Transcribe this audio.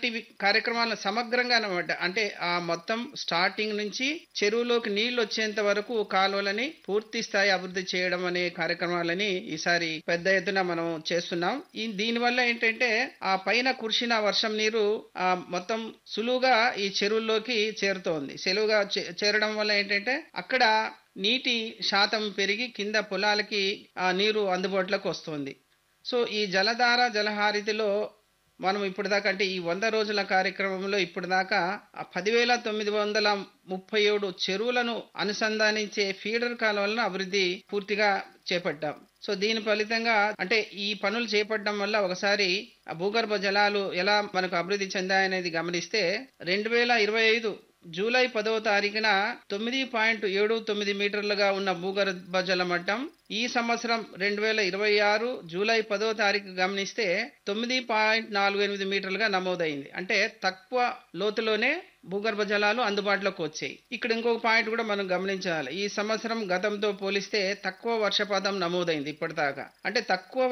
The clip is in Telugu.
ఇలాంటి కార్యక్రమాలను సమగ్రంగా అనమాట అంటే ఆ మొత్తం స్టార్టింగ్ నుంచి చెరువులోకి నీళ్లు వచ్చేంత వరకు కాలువలని పూర్తి స్థాయి అభివృద్ధి చేయడం అనే కార్యక్రమాలని ఈసారి పెద్ద ఎత్తున మనం చేస్తున్నాం ఈ దీనివల్ల ఏంటంటే ఆ పైన కురిసిన వర్షం నీరు ఆ మొత్తం సులువుగా ఈ చెరువుల్లోకి చేరుతోంది సులువుగా చే- చేరడం వల్ల ఏంటంటే అక్కడ నీటి శాతం పెరిగి కింద పొలాలకి ఆ నీరు అందుబాటులోకి వస్తుంది సో ఈ జలధార జలహారితిలో మనం ఇప్పుడు దాకా అంటే ఈ వంద రోజుల కార్యక్రమంలో ఇప్పుడు దాకా పదివేల తొమ్మిది వందల ముప్పై ఏడు చెరువులను అనుసంధానించే ఫీడర్ కాలువలను అభివృద్ధి పూర్తిగా చేపట్టాం సో దీని ఫలితంగా అంటే ఈ పనులు చేపట్టడం వల్ల ఒకసారి ఆ భూగర్భ జలాలు ఎలా మనకు అభివృద్ధి చెందాయనేది గమనిస్తే రెండు వేల ఇరవై ఐదు జూలై పదవ తారీఖున తొమ్మిది పాయింట్ ఏడు తొమ్మిది మీటర్లుగా ఉన్న భూగర్భ జల మట్టం ఈ సంవత్సరం రెండు వేల ఇరవై ఆరు జూలై పదవ తారీఖు గమనిస్తే తొమ్మిది పాయింట్ నాలుగు ఎనిమిది మీటర్లుగా నమోదైంది అంటే తక్కువ లోతులోనే భూగర్భ జలాలు అందుబాటులోకి వచ్చాయి ఇక్కడ ఇంకొక పాయింట్ కూడా మనం గమనించాలి ఈ సంవత్సరం గతంతో పోలిస్తే తక్కువ వర్షపాతం నమోదైంది ఇప్పటిదాకా అంటే తక్కువ